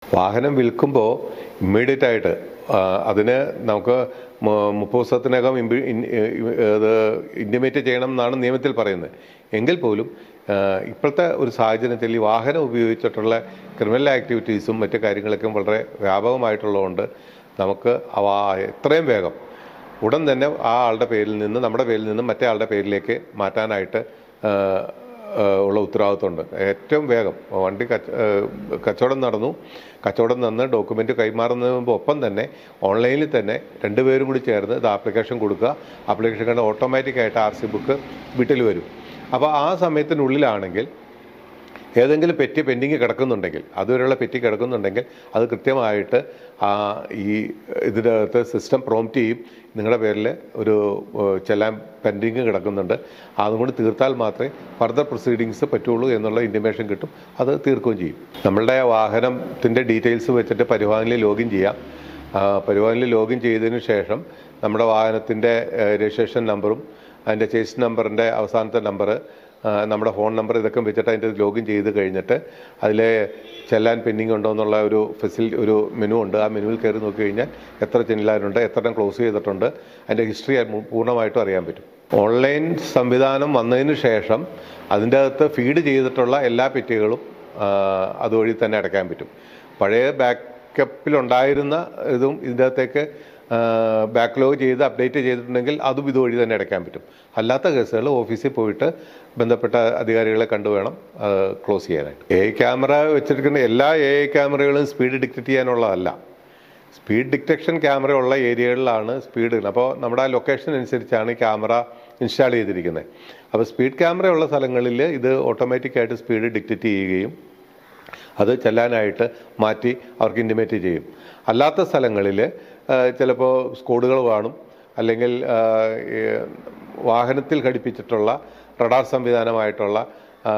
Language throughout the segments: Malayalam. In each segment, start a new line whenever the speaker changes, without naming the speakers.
വാഹനം വിൽക്കുമ്പോൾ ഇമ്മീഡിയറ്റ് ആയിട്ട് ആ, അതിന് നമുക്ക് മു- മുപ്പത് ദിവസത്തിനകം ഇമ്പി- ഇൻ- ഇത് ഇൻറ്റിമേറ്റ് ചെയ്യണം എന്നാണ് നിയമത്തിൽ പറയുന്നത് എങ്കിൽ പോലും ആ, ഇപ്പോഴത്തെ ഒരു സാഹചര്യത്തിൽ ഈ വാഹനം ഉപയോഗിച്ചിട്ടുള്ള ക്രിമിനൽ ആക്ടിവിറ്റീസും മറ്റു കാര്യങ്ങളൊക്കെ വളരെ വ്യാപകമായിട്ടുള്ളതുകൊണ്ട് നമുക്ക് അവ എത്രയും വേഗം ഉടൻ തന്നെ ആ ആളുടെ പേരിൽ നിന്ന് നമ്മുടെ പേരിൽ നിന്ന് മറ്റേ ആളുടെ പേരിലേക്ക് മാറ്റാനായിട്ട് ആ, ആ, ഉള്ള ഉത്തരവാദിത്വമുണ്ട് ഏറ്റവും വേഗം വണ്ടി കച്ച ആ, കച്ചവടം നടന്നു കച്ചവടം നടന്ന് ഡോക്യുമെൻ്റ് കൈമാറുന്നതിന് മുമ്പ് ഒപ്പം തന്നെ ഓൺലൈനിൽ തന്നെ രണ്ടുപേരും കൂടി ചേർന്ന് ഇത് ആപ്ലിക്കേഷൻ കൊടുക്കുക ആപ്ലിക്കേഷൻ കണ്ട് ഓട്ടോമാറ്റിക്കായിട്ട് ആർ സി ബുക്ക് വീട്ടിൽ വരും അപ്പോൾ ആ സമയത്തിനുള്ളിലാണെങ്കിൽ ഏതെങ്കിലും പെറ്റി പെൻഡിങ് കിടക്കുന്നുണ്ടെങ്കിൽ അതുവരെയുള്ള പെറ്റി കിടക്കുന്നുണ്ടെങ്കിൽ അത് കൃത്യമായിട്ട് ആ ഈ ഇതിൻ്റെ അകത്ത് സിസ്റ്റം പ്രോംപ്റ്റ് ചെയ്യും നിങ്ങളുടെ പേരിൽ ഒരു ഏഹ്, ചെല്ലാൻ പെൻഡിങ് കിടക്കുന്നുണ്ട് അതും കൂടി തീർത്താൽ മാത്രമേ ഫർദർ പ്രൊസീഡിങ്സ് പറ്റുള്ളൂ എന്നുള്ള ഇൻറ്റിമേഷൻ കിട്ടും അത് തീർക്കുകയും ചെയ്യും നമ്മളുടെ വാഹനത്തിൻ്റെ ഡീറ്റെയിൽസ് വെച്ചിട്ട് പരിവാഹനിൽ ലോഗിൻ ചെയ്യാം ആ, പരിവാഹനിൽ ലോഗിൻ ചെയ്തതിന് ശേഷം നമ്മുടെ വാഹനത്തിൻ്റെ രജിസ്ട്രേഷൻ നമ്പറും അതിൻ്റെ ചേസ് നമ്പറിൻ്റെ അവസാനത്തെ നമ്പർ നമ്മുടെ ഫോൺ നമ്പർ ഇതൊക്കെ വെച്ചിട്ട് അതിൻ്റെ ലോഗിൻ ചെയ്ത് കഴിഞ്ഞിട്ട് അതിൽ ചെല്ലാൻ പെൻഡിങ് ഉണ്ടോ എന്നുള്ള ഒരു ഫെസിൽ ഒരു മെനു ഉണ്ട് ആ മെനുവിൽ കയറി നോക്കി കഴിഞ്ഞാൽ എത്ര ചെല്ലാനുണ്ട് എത്ര എണ്ണം ക്ലോസ് ചെയ്തിട്ടുണ്ട് അതിൻ്റെ ഹിസ്റ്ററി പൂർണ്ണമായിട്ടും അറിയാൻ പറ്റും ഓൺലൈൻ സംവിധാനം വന്നതിന് ശേഷം അതിൻ്റെ അകത്ത് ഫീഡ് ചെയ്തിട്ടുള്ള എല്ലാ പെറ്റികളും ആ, അതുവഴി തന്നെ അടയ്ക്കാൻ പറ്റും പഴയ ബാക്കപ്പിലുണ്ടായിരുന്ന ഇതും ഇതിൻ്റെ അകത്തേക്ക് ബാക്ക്ലോഗ് ചെയ്ത് അപ്ഡേറ്റ് ചെയ്തിട്ടുണ്ടെങ്കിൽ അതും ഇതുവഴി തന്നെ അടയ്ക്കാൻ പറ്റും അല്ലാത്ത കേസുകൾ ഓഫീസിൽ പോയിട്ട് ബന്ധപ്പെട്ട അധികാരികളെ കണ്ടു വേണം ക്ലോസ് ചെയ്യാനായിട്ട് എ ക്യാമറ വെച്ചിരിക്കുന്ന എല്ലാ എ ക്യാമറകളും സ്പീഡ് ഡിക്റ്റേറ്റ് ചെയ്യാനുള്ളതല്ല സ്പീഡ് ഡിറ്റക്ഷൻ ക്യാമറ ഉള്ള ഏരിയകളിലാണ് സ്പീഡ് അപ്പോൾ നമ്മുടെ ആ ലൊക്കേഷൻ അനുസരിച്ചാണ് ഈ ക്യാമറ ഇൻസ്റ്റാൾ ചെയ്തിരിക്കുന്നത് അപ്പോൾ സ്പീഡ് ക്യാമറ ഉള്ള സ്ഥലങ്ങളിൽ ഇത് ഓട്ടോമാറ്റിക്കായിട്ട് സ്പീഡ് ഡിക്റ്റേറ്റ് ചെയ്യുകയും അത് ചെല്ലാനായിട്ട് മാറ്റി അവർക്ക് ഇൻറ്റിമേറ്റ് ചെയ്യും അല്ലാത്ത സ്ഥലങ്ങളിൽ ചിലപ്പോൾ സ്കോഡുകൾ കാണും അല്ലെങ്കിൽ ആ, ഈ വാഹനത്തിൽ ഘടിപ്പിച്ചിട്ടുള്ള റഡാർ സംവിധാനമായിട്ടുള്ള ആ,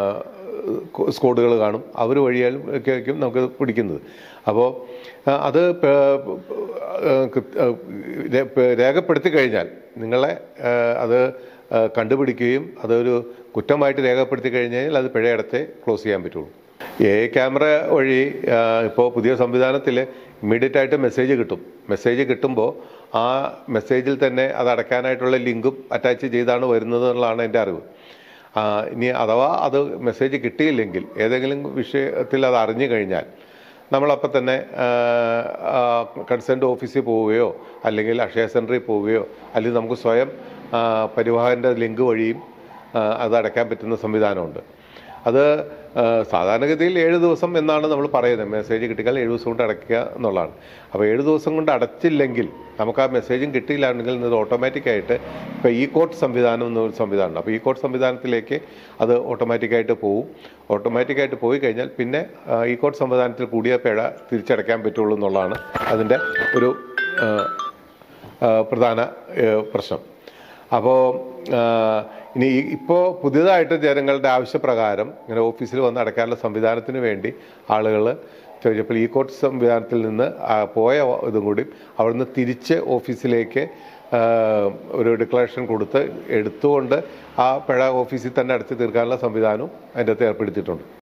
സ്കോഡുകൾ കാണും അവർ വഴിയാലും ഒക്കെ ആയിരിക്കും നമുക്ക് പിടിക്കുന്നത് അപ്പോൾ ആ, അത് പ- ആ, കൃത്യ- ആ, രേ- പ- രേഖപ്പെടുത്തി കഴിഞ്ഞാൽ നിങ്ങളെ ആ, അത് ആ, കണ്ടുപിടിക്കുകയും അതൊരു കുറ്റമായിട്ട് രേഖപ്പെടുത്തി കഴിഞ്ഞാൽ അത് പിഴയടച്ചേ ക്ലോസ് ചെയ്യാൻ പറ്റുള്ളൂ എ ക്യാമറ വഴി ഇപ്പോൾ പുതിയ സംവിധാനത്തിൽ ഇമ്മീഡിയറ്റ് ആയിട്ട് മെസ്സേജ് കിട്ടും മെസ്സേജ് കിട്ടുമ്പോൾ ആ മെസ്സേജിൽ തന്നെ അത് അടയ്ക്കാനായിട്ടുള്ള ലിങ്കും അറ്റാച്ച് ചെയ്താണ് വരുന്നത് എന്നുള്ളതാണ് എൻ്റെ അറിവ് ആ, ഇനി അഥവാ അത് മെസ്സേജ് കിട്ടിയില്ലെങ്കിൽ ഏതെങ്കിലും വിഷയത്തിൽ അത് അറിഞ്ഞു കഴിഞ്ഞാൽ നമ്മളപ്പോൾ തന്നെ കൺസേൺഡ് ഓഫീസിൽ പോവുകയോ അല്ലെങ്കിൽ അക്ഷയ സെൻറ്ററിൽ പോവുകയോ അല്ലെങ്കിൽ നമുക്ക് സ്വയം ആ, പരിവാഹൻ്റെ ലിങ്ക് വഴിയും ആ, അത് അടയ്ക്കാൻ പറ്റുന്ന സംവിധാനമുണ്ട് അത് ആ, സാധാരണഗതിയിൽ ഏഴ് ദിവസം എന്നാണ് നമ്മൾ പറയുന്നത് മെസ്സേജ് കിട്ടിയാൽ ഏഴ് ദിവസം കൊണ്ട് അടയ്ക്കുക എന്നുള്ളതാണ് അപ്പോൾ ഏഴ് ദിവസം കൊണ്ട് അടച്ചില്ലെങ്കിൽ നമുക്ക് ആ മെസ്സേജും കിട്ടിയില്ലാണെങ്കിൽ ഇത് ഓട്ടോമാറ്റിക്കായിട്ട് ഇപ്പോൾ ഇ കോഡ് സംവിധാനം എന്നൊരു സംവിധാനമുണ്ട് അപ്പോൾ ഇ കോഡ് സംവിധാനത്തിലേക്ക് അത് ഓട്ടോമാറ്റിക്കായിട്ട് പോവും ഓട്ടോമാറ്റിക്കായിട്ട് പോയി കഴിഞ്ഞാൽ പിന്നെ ആ, ഇ കോഡ് സംവിധാനത്തിൽ കൂടിയ പിഴ തിരിച്ചടയ്ക്കാൻ പറ്റുള്ളൂ എന്നുള്ളതാണ് അതിൻ്റെ ഒരു ആ, ആ, പ്രധാന ഏ, പ്രശ്നം അപ്പോൾ ഇനി ഇപ്പോൾ പുതിയതായിട്ട് ജനങ്ങളുടെ ആവശ്യപ്രകാരം ഇങ്ങനെ ഓഫീസിൽ വന്ന് അടയ്ക്കാനുള്ള സംവിധാനത്തിന് വേണ്ടി ആളുകൾ ചോദിച്ചപ്പോൾ ഈ കോർട്ട് സംവിധാനത്തിൽ നിന്ന് ആ, പോയ ഇതും കൂടി അവിടുന്ന് തിരിച്ച് ഓഫീസിലേക്ക് ആ, ഒരു ഡിക്ലറേഷൻ കൊടുത്ത് എടുത്തുകൊണ്ട് ആ പിഴ ഓഫീസിൽ തന്നെ അടച്ചു തീർക്കാനുള്ള സംവിധാനവും അതിൻ്റെ അകത്ത് ഏർപ്പെടുത്തിയിട്ടുണ്ട്